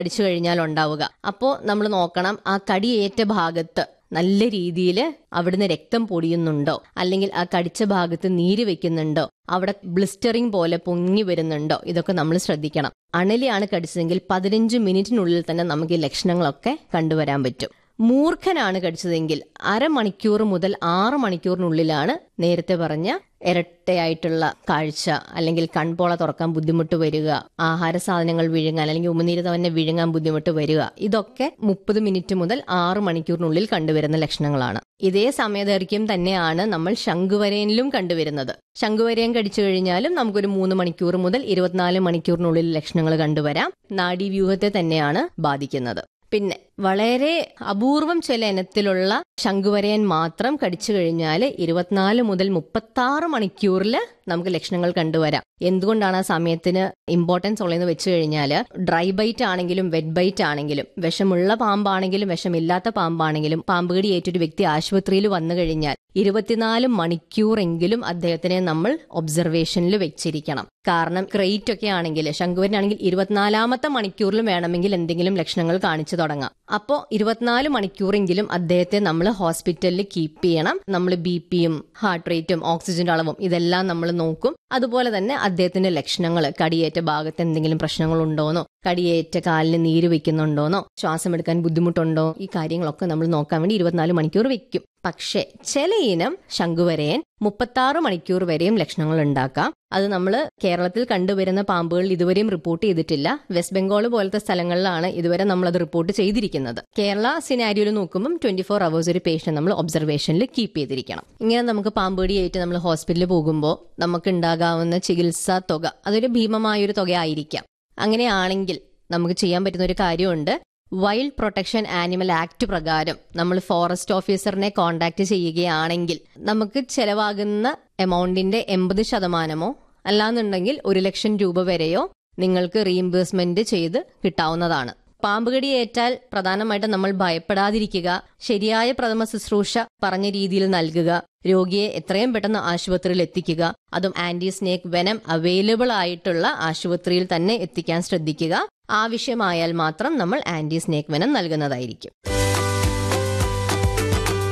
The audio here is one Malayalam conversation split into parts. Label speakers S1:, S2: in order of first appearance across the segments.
S1: കടിച്ചു കഴിഞ്ഞാൽ ഉണ്ടാവുക അപ്പോൾ നമ്മൾ നോക്കണം ആ കടിയേറ്റ ഭാഗത്ത് നല്ല രീതിയിൽ അവിടുന്ന് രക്തം പൊടിയുന്നുണ്ടോ അല്ലെങ്കിൽ ആ കടിച്ച ഭാഗത്ത് നീര് വെക്കുന്നുണ്ടോ അവിടെ ബ്ലിസ്റ്ററിംഗ് പോലെ പൊങ്ങി വരുന്നുണ്ടോ ഇതൊക്കെ നമ്മൾ ശ്രദ്ധിക്കണം അണലിയാണ് കടിച്ചതെങ്കിൽ പതിനഞ്ച് മിനിറ്റിനുള്ളിൽ തന്നെ നമുക്ക് ഈ ലക്ഷണങ്ങളൊക്കെ കണ്ടുവരാൻ പറ്റും മൂർഖനാണ് കടിച്ചതെങ്കിൽ അരമണിക്കൂർ മുതൽ ആറ് മണിക്കൂറിനുള്ളിലാണ് നേരത്തെ പറഞ്ഞ ഇരട്ടയായിട്ടുള്ള കാഴ്ച അല്ലെങ്കിൽ കൺപോള തുറക്കാൻ ബുദ്ധിമുട്ട് വരിക ആഹാര സാധനങ്ങൾ വിഴുങ്ങാൻ അല്ലെങ്കിൽ ഉമിനീര് തന്നെ വിഴുങ്ങാൻ ബുദ്ധിമുട്ട് വരിക ഇതൊക്കെ മുപ്പത് മിനിറ്റ് മുതൽ ആറ് മണിക്കൂറിനുള്ളിൽ കണ്ടുവരുന്ന ലക്ഷണങ്ങളാണ് ഇതേ സമയദൈർഘ്യം തന്നെയാണ് നമ്മൾ ശംഖുവരയനിലും കണ്ടുവരുന്നത് ശംഖുവരയൻ കടിച്ചു കഴിഞ്ഞാലും നമുക്കൊരു മൂന്ന് മണിക്കൂർ മുതൽ ഇരുപത്തിനാല് മണിക്കൂറിനുള്ളിൽ ലക്ഷണങ്ങൾ കണ്ടുവരാം നാഡീവ്യൂഹത്തെ തന്നെയാണ് ബാധിക്കുന്നത് പിന്നെ വളരെ അപൂർവം ചില ഇനത്തിലുള്ള ശംഖുവരയൻ മാത്രം കടിച്ചു കഴിഞ്ഞാൽ ഇരുപത്തിനാല് മുതൽ മുപ്പത്തി ആറ് മണിക്കൂറിൽ നമുക്ക് ലക്ഷണങ്ങൾ കണ്ടുവരാം എന്തുകൊണ്ടാണ് ആ സമയത്തിന് ഇമ്പോർട്ടൻസ് ഉള്ളതെന്ന് വെച്ച് കഴിഞ്ഞാൽ ഡ്രൈ ബൈറ്റ് ആണെങ്കിലും വെറ്റ് ബൈറ്റ് ആണെങ്കിലും വിഷമുള്ള പാമ്പാണെങ്കിലും വിഷമില്ലാത്ത പാമ്പാണെങ്കിലും പാമ്പ് കടി ഏറ്റൊരു വ്യക്തി ആശുപത്രിയിൽ വന്നു കഴിഞ്ഞാൽ ഇരുപത്തിനാല് മണിക്കൂറെങ്കിലും അദ്ദേഹത്തിനെ നമ്മൾ ഒബ്സർവേഷനിൽ വെച്ചിരിക്കണം കാരണം ക്രൈറ്റ് ഒക്കെ ആണെങ്കിൽ ശംഖുവരനാണെങ്കിൽ ഇരുപത്തിനാലാമത്തെ മണിക്കൂറിലും വേണമെങ്കിൽ എന്തെങ്കിലും ലക്ഷണങ്ങൾ കാണിച്ചു തുടങ്ങാം അപ്പോൾ ഇരുപത്തിനാല് മണിക്കൂറെങ്കിലും അദ്ദേഹത്തെ നമ്മൾ ഹോസ്പിറ്റലിൽ കീപ്പ് ചെയ്യണം നമ്മൾ ബി പിയും ഹാർട്ട് റേറ്റും ഓക്സിജന്റെ അളവും ഇതെല്ലാം നമ്മൾ നോക്കും അതുപോലെ തന്നെ അദ്ദേഹത്തിന്റെ ലക്ഷണങ്ങൾ കടിയേറ്റ ഭാഗത്ത് എന്തെങ്കിലും പ്രശ്നങ്ങൾ ഉണ്ടോന്നോ കടിയേറ്റ കാലിന് നീര് വെക്കുന്നുണ്ടോന്നോ ശ്വാസം എടുക്കാൻ ബുദ്ധിമുട്ടുണ്ടോ ഈ കാര്യങ്ങളൊക്കെ നമ്മൾ നോക്കാൻ വേണ്ടി ഇരുപത്തിനാല് മണിക്കൂർ വെക്കും പക്ഷേ ചില ഇനം ശംഖുവരയൻ മുപ്പത്താറ് മണിക്കൂർ വരെയും ലക്ഷണങ്ങൾ ഉണ്ടാക്കാം അത് നമ്മൾ കേരളത്തിൽ കണ്ടുവരുന്ന പാമ്പുകൾ ഇതുവരെയും റിപ്പോർട്ട് ചെയ്തിട്ടില്ല വെസ്റ്റ് ബംഗാൾ പോലത്തെ സ്ഥലങ്ങളിലാണ് ഇതുവരെ നമ്മൾ അത് റിപ്പോർട്ട് ചെയ്തിരിക്കുന്നത് കേരള സിനാരിയോയിൽ നോക്കുമ്പോൾ ട്വന്റി ഫോർ അവേഴ്സ് ഒരു പേഷ്യന്റ് നമ്മൾ ഒബ്സർവേഷനിൽ കീപ്പ് ചെയ്തിരിക്കണം ഇങ്ങനെ നമുക്ക് പാമ്പുകടിയായിട്ട് നമ്മൾ ഹോസ്പിറ്റലിൽ പോകുമ്പോൾ നമുക്ക് ഉണ്ടാകാവുന്ന ചികിത്സാ തുക അതൊരു ഭീമമായൊരു തുക ആയിരിക്കാം അങ്ങനെയാണെങ്കിൽ നമുക്ക് ചെയ്യാൻ പറ്റുന്ന ഒരു കാര്യമുണ്ട് വൈൽഡ് പ്രൊട്ടക്ഷൻ ആനിമൽ ആക്ട് പ്രകാരം നമ്മൾ ഫോറസ്റ്റ് ഓഫീസറിനെ കോണ്ടാക്ട് ചെയ്യുകയാണെങ്കിൽ നമുക്ക് ചെലവാകുന്ന എമൗണ്ടിന്റെ എൺപത് ശതമാനമോ അല്ലാന്നുണ്ടെങ്കിൽ ഒരു ലക്ഷം രൂപ വരെയോ നിങ്ങൾക്ക് റീഇംബേഴ്സ്മെന്റ് ചെയ്ത് കിട്ടാവുന്നതാണ് പാമ്പുകടി ഏറ്റാൽ പ്രധാനമായിട്ടും നമ്മൾ ഭയപ്പെടാതിരിക്കുക ശരിയായ പ്രഥമ ശുശ്രൂഷ പറഞ്ഞ രീതിയിൽ നൽകുക രോഗിയെ എത്രയും പെട്ടെന്ന് ആശുപത്രിയിൽ എത്തിക്കുക അതും ആന്റി സ്നേക്ക് വെനം അവൈലബിൾ ആയിട്ടുള്ള ആശുപത്രിയിൽ തന്നെ എത്തിക്കാൻ ശ്രദ്ധിക്കുക ആവശ്യമായാൽ മാത്രം നമ്മൾ ആന്റി സ്നേക്ക് വെനം നൽകുന്നതായിരിക്കും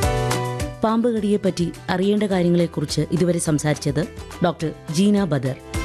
S2: പാമ്പ് കടിയെപ്പറ്റി അറിയേണ്ട കാര്യങ്ങളെക്കുറിച്ച് ഇതുവരെ സംസാരിച്ചത് ഡോക്ടർ ജീന ബദർ